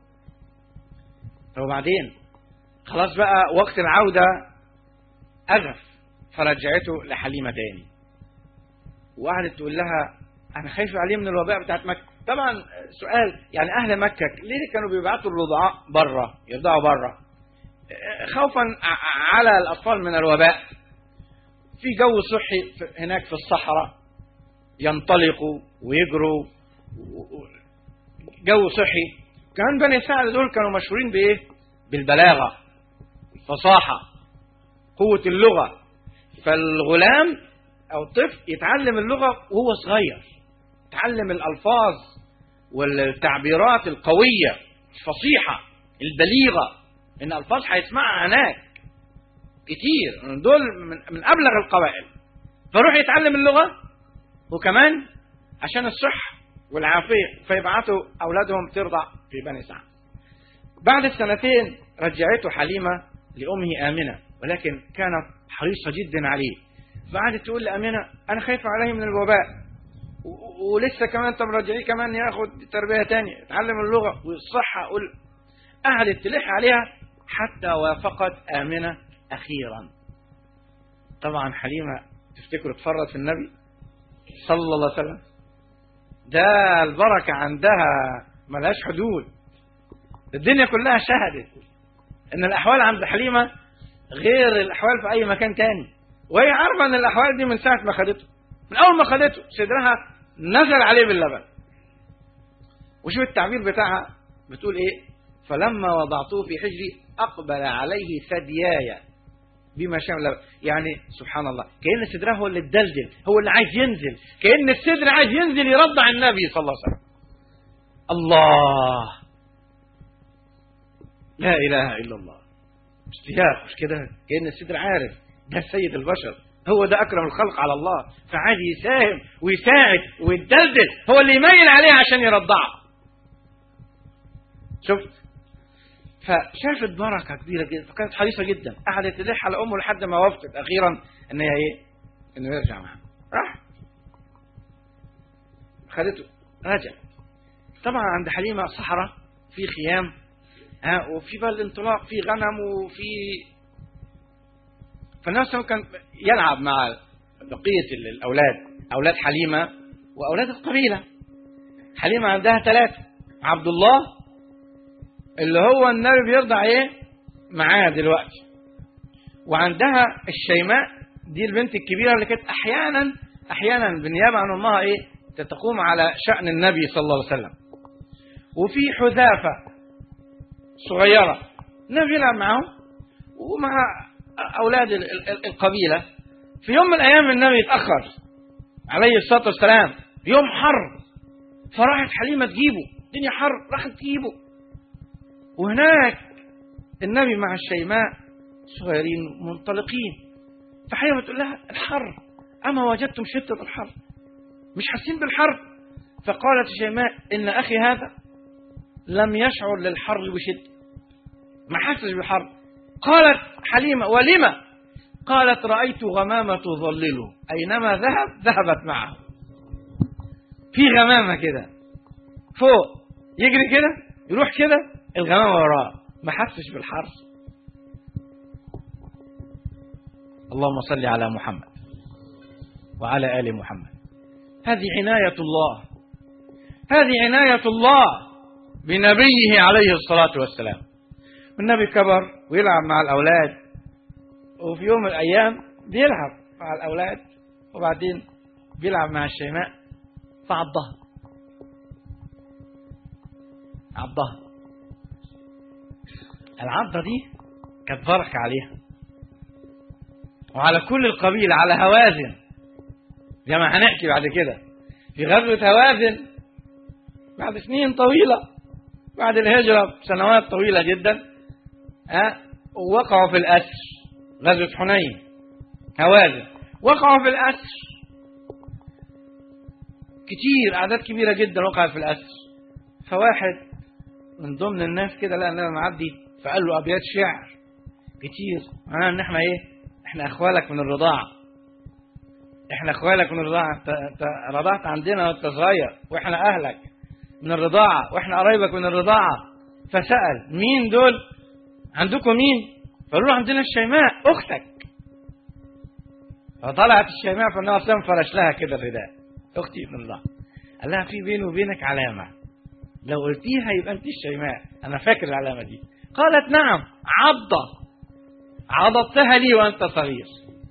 طب وبعدين خلاص بقى وقت العوده اغف فرجعته لحليمه تاني وقعدت تقول لها انا خايفه عليه من الوباء بتاعت مكه طبعا سؤال يعني اهل مكه ليه كانوا بيبعتوا الرضعاء بره يرضعوا بره خوفا ع- على الاطفال من الوباء في جو صحي في- هناك في الصحراء ينطلقوا ويجروا و- و- جو صحي كمان بني سعد دول كانوا مشهورين بايه بالبلاغه الفصاحه قوه اللغه فالغلام او الطفل يتعلم اللغه وهو صغير يتعلم الالفاظ والتعبيرات القويه الفصيحه البليغه ان الفاظ هيسمعها هناك كتير من دول من, من ابلغ القبائل فيروح يتعلم اللغه وكمان عشان الصحه والعافيه فيبعتوا اولادهم ترضع في بني سعد بعد السنتين رجعته حليمه لامه امنه ولكن كانت حريصه جدا عليه فقعدت تقول لامنه انا خايفه عليه من الوباء و- و- ولسه كمان طب رجعيه كمان ياخد تربيه تانية يتعلم اللغه والصحه قول قعدت تلح عليها حتى وافقت امنه اخيرا طبعا حليمه تفتكروا تفرط في النبي صلى الله عليه وسلم ده البركه عندها ملهاش حدود الدنيا كلها شهدت ان الاحوال عند حليمه غير الاحوال في اي مكان تاني وهي عارفه ان الاحوال دي من ساعه ما خدته من اول ما خدته صدرها نزل عليه باللبن وشوف التعبير بتاعها بتقول ايه فلما وضعته في حجري اقبل عليه ثدياي بما شاء الله يعني سبحان الله كأن صدرها هو اللي اتدلدل هو اللي عايز ينزل كأن الصدر عايز ينزل يرضع النبي صلى الله عليه وسلم الله لا إله إلا الله اشتياق مش كده كأن الصدر عارف ده سيد البشر هو ده أكرم الخلق على الله فعاد يساهم ويساعد ويتدلدل هو اللي يميل عليه عشان يرضعه شفت فشافت بركة كبيرة جدا فكانت حريصة جدا قعدت تلح على أمه لحد ما وافقت أخيرا إن هي إيه؟ إنه يرجع معاها راح خدته رجع طبعا عند حليمة صحراء في خيام ها وفي بقى الانطلاق في غنم وفي فالنبي صلى الله عليه وسلم كان يلعب مع بقية ال- الأولاد أولاد حليمة وأولاد القبيلة حليمة عندها ثلاثة عبد الله اللي هو النبي بيرضع ايه معاه دلوقتي وعندها الشيماء دي البنت الكبيرة اللي كانت أحيانا أحيانا بالنيابة عن أمها ايه تقوم على شأن النبي صلى الله عليه وسلم وفي حذافة صغيرة النبي يلعب معاهم ومع أولاد ال- ال- ال- القبيلة في يوم من الأيام النبي يتأخر عليه الصلاة والسلام يوم حر فراحت حليمة تجيبه الدنيا حر راحت تجيبه وهناك النبي مع الشيماء صغيرين منطلقين فحليمة تقول لها الحر أما وجدتم شدة الحر مش حاسين بالحر فقالت الشيماء إن أخي هذا لم يشعر للحر بشدة ما حسش بالحر قالت حليمة ولما قالت رأيت غمامة تظلله أينما ذهب ذهبت معه في غمامة كده فوق يجري كده يروح كده الغمامة وراه ما حسش بالحر اللهم صل على محمد وعلى آل محمد هذه عناية الله هذه عناية الله بنبيه عليه الصلاة والسلام النبي كبر ويلعب مع الأولاد وفي يوم من الأيام بيلعب مع الأولاد وبعدين بيلعب مع الشيماء فعضها عضها العضة دي كانت بركة عليها وعلى كل القبيلة على هوازن زي ما هنحكي بعد كده في غزوة هوازن بعد سنين طويلة بعد الهجرة سنوات طويلة جدا ها ووقعوا في الأسر غزوة حنين هوازن وقعوا في الأسر كتير أعداد كبيرة جدا وقعت في الأسر فواحد من ضمن الناس كده لقى النبي معدي فقال له أبيات شعر كتير معناها إن إحنا إيه؟ إحنا أخوالك من الرضاعة إحنا أخوالك من الرضاعة أنت أنت رضعت عندنا وأنت صغير وإحنا أهلك من الرضاعة وإحنا قرايبك من الرضاعة فسأل مين دول؟ عندكم مين؟ فقالوا له عندنا الشيماء أختك فطلعت الشيماء فالنبي صلى الله عليه وسلم فرش لها كده الرداء أختي ابن الله قال لها في بيني وبينك علامة لو قلتيها يبقى أنت الشيماء أنا فاكر العلامة دي قالت نعم عضة عضضتها لي وأنت صغير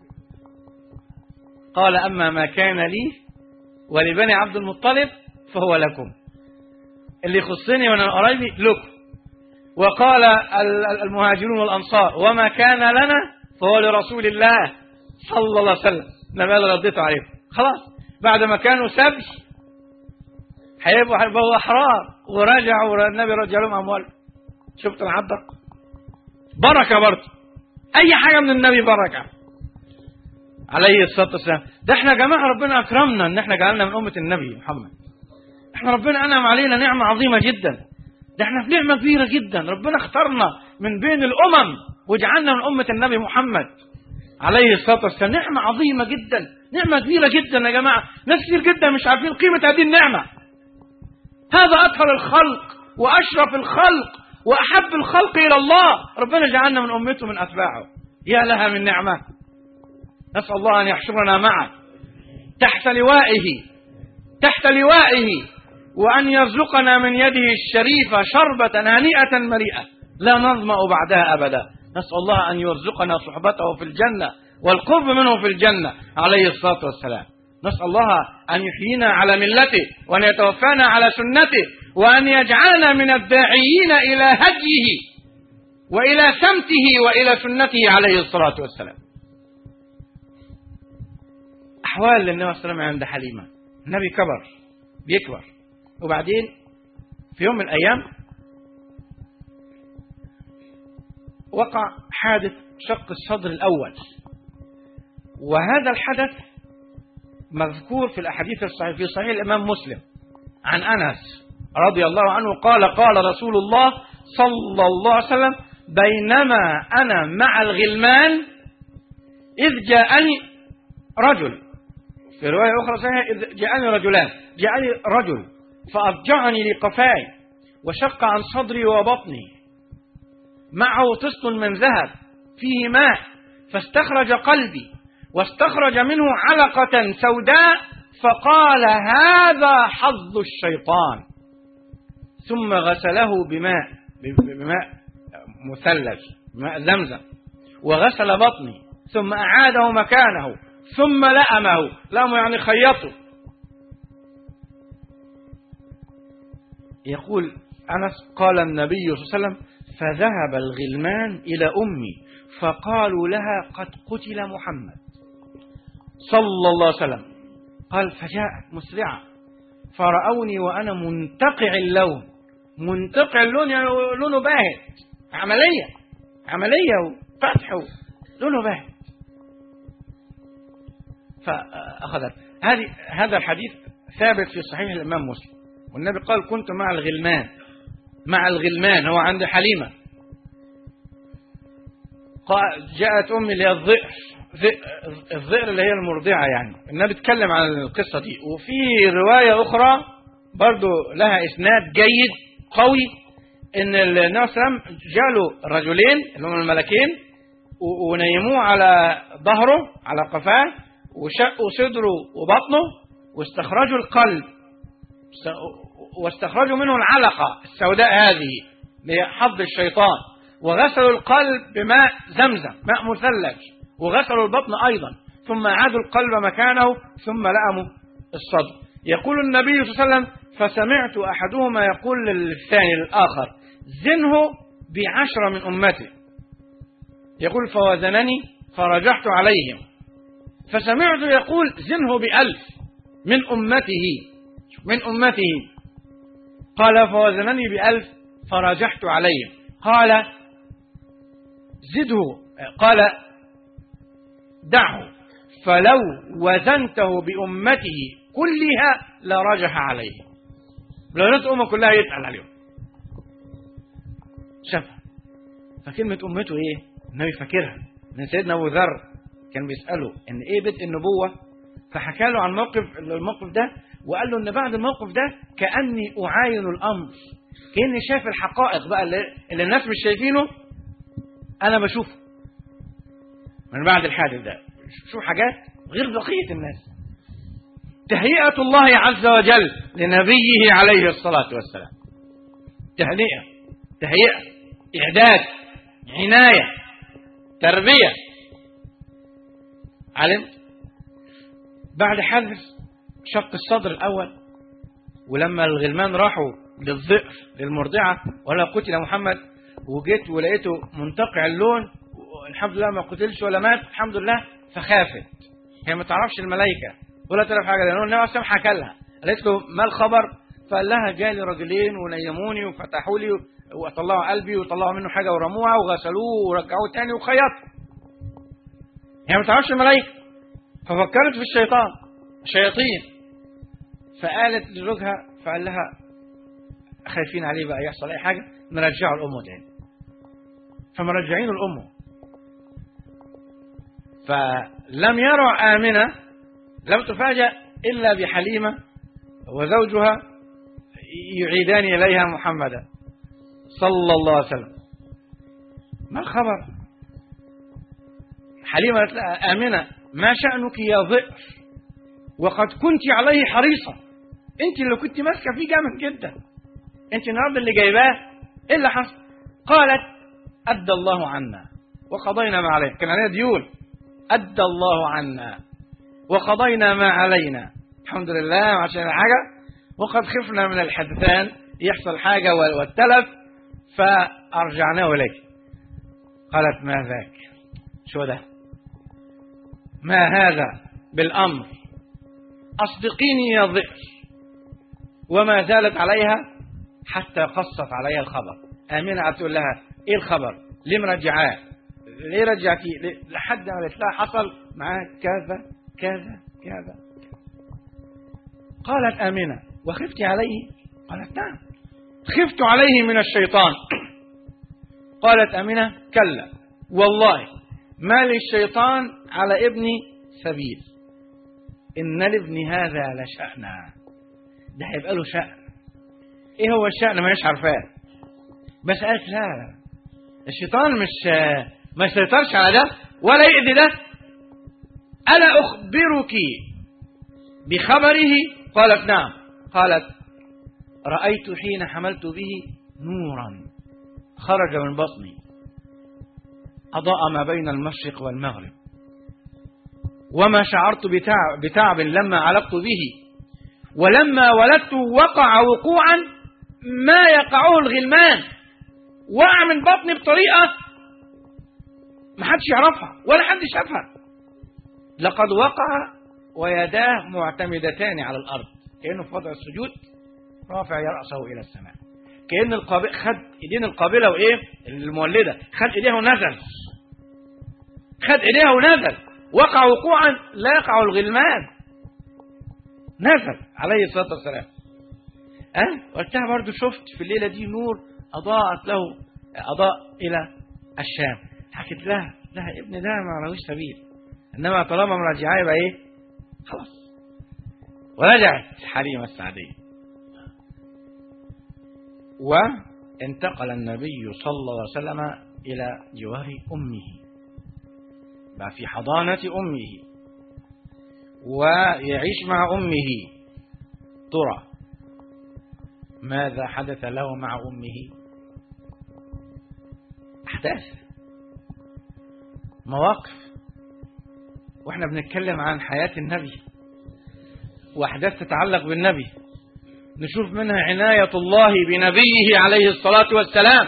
قال أما ما كان لي ولبني عبد المطلب فهو لكم اللي يخصني وانا قرايبي لكم وقال المهاجرون والانصار وما كان لنا فهو لرسول الله صلى الله عليه وسلم النبي قال رديته عليكم خلاص بعد ما كانوا سبي هيبقوا هيبقوا احرار ورجعوا النبي رجع لهم اموال شفت العضه بركه برضه اي حاجه من النبي بركه عليه الصلاه والسلام ده احنا يا جماعه ربنا اكرمنا ان احنا جعلنا من امه النبي محمد احنا ربنا انعم علينا نعمه عظيمه جدا ده احنا في نعمه كبيره جدا ربنا اختارنا من بين الامم وجعلنا من امه النبي محمد عليه الصلاه والسلام نعمه عظيمه جدا نعمه كبيره جدا يا جماعه ناس كتير جدا مش عارفين قيمه هذه النعمه هذا اطهر الخلق واشرف الخلق واحب الخلق الى الله ربنا جعلنا من امته من اتباعه يا لها من نعمه نسال الله ان يحشرنا معه تحت لوائه تحت لوائه وأن يرزقنا من يده الشريفة شربة هنيئة مريئة لا نظمأ بعدها أبدا نسأل الله أن يرزقنا صحبته في الجنة والقرب منه في الجنة عليه الصلاة والسلام نسأل الله أن يحيينا على ملته وأن يتوفانا على سنته وأن يجعلنا من الداعيين إلى هديه وإلى سمته وإلى سنته عليه الصلاة والسلام أحوال للنبي صلى الله عليه وسلم عند حليمة النبي كبر بيكبر وبعدين في يوم من الأيام وقع حادث شق الصدر الأول وهذا الحدث مذكور في الأحاديث الصحيح في صحيح الإمام مسلم عن أنس رضي الله عنه قال قال رسول الله صلى الله عليه وسلم بينما أنا مع الغلمان إذ جاءني رجل في رواية أخرى صحيحة إذ جاءني رجلان جاءني رجل فأضجعني لقفاي وشق عن صدري وبطني معه طست من ذهب فيه ماء فاستخرج قلبي واستخرج منه علقة سوداء فقال هذا حظ الشيطان ثم غسله بماء بماء مثلج بماء زمزم وغسل بطني ثم أعاده مكانه ثم لأمه لأمه يعني خيطه يقول أنس قال النبي صلى الله عليه وسلم فذهب الغلمان إلى أمي فقالوا لها قد قتل محمد صلى الله عليه وسلم قال فجاءت مسرعة فرأوني وأنا منتقع اللون منتقع اللون يعني لونه باهت عملية عملية وفتح لونه باهت فأخذت هذه هذا الحديث ثابت في صحيح الإمام مسلم والنبي قال كنت مع الغلمان مع الغلمان هو عند حليمة قا- جاءت أمي اللي هي الذئر ذئ- الذئر اللي هي المرضعة يعني النبي اتكلم عن القصة دي وفي رواية أخرى برضو لها إسناد جيد قوي إن النبي صلى الله عليه وسلم جاله رجلين اللي هم الملكين و- ونيموه على ظهره على قفاه وشقوا صدره وبطنه واستخرجوا القلب است- واستخرجوا منه العلقة السوداء هذه اللي هي حظ الشيطان وغسلوا القلب بماء زمزم ماء مثلج وغسلوا البطن أيضا ثم أعادوا القلب مكانه ثم لأموا الصدر يقول النبي صلى الله عليه وسلم فسمعت أحدهما يقول للثاني الآخر زنه بعشرة من أمته يقول فوزنني فرجحت عليهم فسمعت يقول زنه بألف من أمته من أمته قال فوزنني بألف فرجحت عليهم قال زده قال دعه فلو وزنته بأمته كلها لرجح عليه لو ناس أمة كلها يتقل عليهم شافها فكلمة أمته إيه؟ النبي فاكرها من سيدنا أبو ذر كان بيسأله إن إيه بدء النبوة فحكى له عن موقف الموقف ده وقال له إن بعد الموقف ده كأني أعاين الأمر كأني شايف الحقائق بقى اللي, اللي الناس مش شايفينه أنا بشوفه من بعد الحادث ده شوف حاجات غير بقية الناس تهيئة الله عز وجل لنبيه عليه الصلاة والسلام تهنئة تهيئة إعداد عناية تربية علمت بعد حدث شق الصدر الأول ولما الغلمان راحوا للذئر للمرضعة ولا قتل محمد وجيت ولقيته منتقع اللون الحمد لله ما قتلش ولا مات الحمد لله فخافت هي ما تعرفش الملائكة ولا تعرف حاجة لأنه النبي عليه الصلاة والسلام حكى لها قالت له ما الخبر فقال لها جالي رجلين ونيموني وفتحوا لي وطلعوا قلبي وطلعوا منه حاجة ورموها وغسلوه ورجعوه تاني وخيطوا هي ما تعرفش الملائكة ففكرت في الشيطان الشياطين فقالت لزوجها فقال لها خايفين عليه بقى يحصل اي حاجه نرجعه لامه تاني فمرجعينه لامه فلم يرى امنه لم تفاجأ الا بحليمه وزوجها يعيدان اليها محمدا صلى الله عليه وسلم ما الخبر حليمه قالت لها امنه ما شأنك يا ذئر وقد كنت عليه حريصة انت اللي كنت ماسكة فيه جامد جدا انت النهارده اللي جايباه ايه اللي حصل قالت أدى الله عنا وقضينا ما علينا كان علينا ديون أدى الله عنا وقضينا ما علينا الحمد لله عشان حاجة وقد خفنا من الحدثان يحصل حاجة والتلف فأرجعناه إليك قالت ما ذاك شو ده ما هذا بالأمر أصدقيني يا ذئر وما زالت عليها حتى قصت عليها الخبر آمنة تقول لها إيه الخبر ليه مرجعاه ليه رجعتي ليه؟ لحد ما قالت لها حصل معاه كذا كذا كذا قالت آمنة وخفت عليه قالت نعم خفت عليه من الشيطان قالت آمنة كلا والله ما للشيطان على ابني سبيل إن لابن هذا لشأنا ده هيبقى له شأن إيه هو الشأن ما عارفاه بس قالت لا لا الشيطان مش ما يسيطرش على ده ولا يأذي ده ألا أخبرك بخبره قالت نعم قالت رأيت حين حملت به نورا خرج من بطني أضاء ما بين المشرق والمغرب وما شعرت بتعب, بتعب لما علقت به ولما ولدت وقع وقوعا ما يقعه الغلمان وقع من بطني بطريقة ما حدش يعرفها ولا حد شافها لقد وقع ويداه معتمدتان على الأرض كأنه في وضع السجود رافع رأسه إلى السماء كأن القابل خد إيدين القابلة وإيه المولدة خد إيديها ونزل خد إيديها ونزل وقع وقوعا لا يقع الغلمان نزل عليه الصلاة والسلام أه؟ وقتها برضو شفت في الليلة دي نور أضاءت له أضاء إلى الشام حكيت لها لا ابن ده ما لهوش سبيل انما طالما مراجعه يبقى ايه خلاص ورجعت حليمه السعديه وانتقل النبي صلى الله عليه وسلم الى جوار امه بقى في حضانه امه ويعيش مع امه ترى ماذا حدث له مع امه احداث مواقف واحنا بنتكلم عن حياة النبي واحداث تتعلق بالنبي نشوف منها عناية الله بنبيه عليه الصلاة والسلام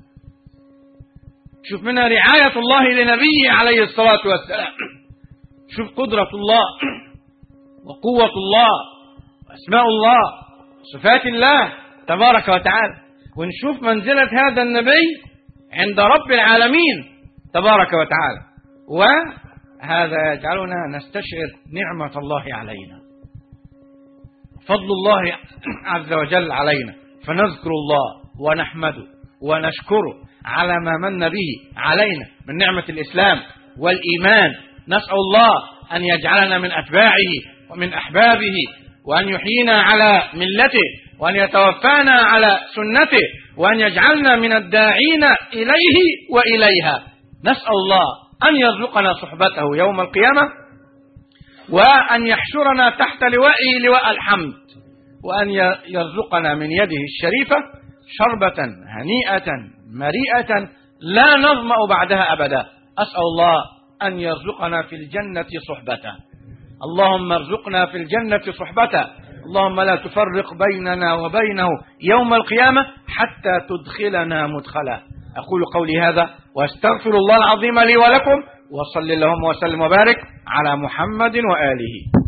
شوف منها رعاية الله لنبيه عليه الصلاة والسلام شوف قدرة الله وقوة الله وأسماء الله صفات الله تبارك وتعالى ونشوف منزلة هذا النبي عند رب العالمين تبارك وتعالى وهذا يجعلنا نستشعر نعمة الله علينا فضل الله عز وجل علينا فنذكر الله ونحمده ونشكره على ما من به علينا من نعمة الإسلام والإيمان نسأل الله أن يجعلنا من أتباعه ومن أحبابه وأن يحيينا على ملته وأن يتوفانا على سنته وأن يجعلنا من الداعين إليه وإليها نسأل الله أن يرزقنا صحبته يوم القيامة وأن يحشرنا تحت لوائه لواء الحمد وأن يرزقنا من يده الشريفة شربة هنيئة مريئة لا نظمأ بعدها أبدا أسأل الله أن يرزقنا في الجنة صحبته اللهم ارزقنا في الجنة صحبته اللهم لا تفرق بيننا وبينه يوم القيامة حتى تدخلنا مدخلا أقول قولي هذا وأستغفر الله العظيم لي ولكم وصل اللهم وسلم وبارك على محمد وآله